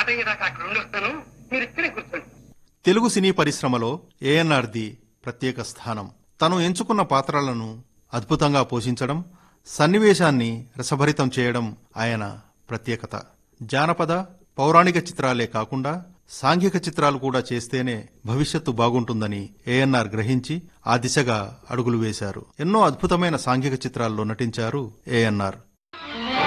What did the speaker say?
పాట అయ్యేదాకా అక్కడ ఉండొస్తాను మీరు ఇక్కడే కూర్చోండి తెలుగు సినీ పరిశ్రమలో ఏఎన్ఆర్ది ప్రత్యేక స్థానం తను ఎంచుకున్న పాత్రలను అద్భుతంగా పోషించడం సన్నివేశాన్ని రసభరితం చేయడం ఆయన ప్రత్యేకత జానపద పౌరాణిక చిత్రాలే కాకుండా సాంఘిక చిత్రాలు కూడా చేస్తేనే భవిష్యత్తు బాగుంటుందని ఏఎన్ఆర్ గ్రహించి ఆ దిశగా అడుగులు వేశారు ఎన్నో అద్భుతమైన సాంఘిక చిత్రాల్లో నటించారు ఏఎన్ఆర్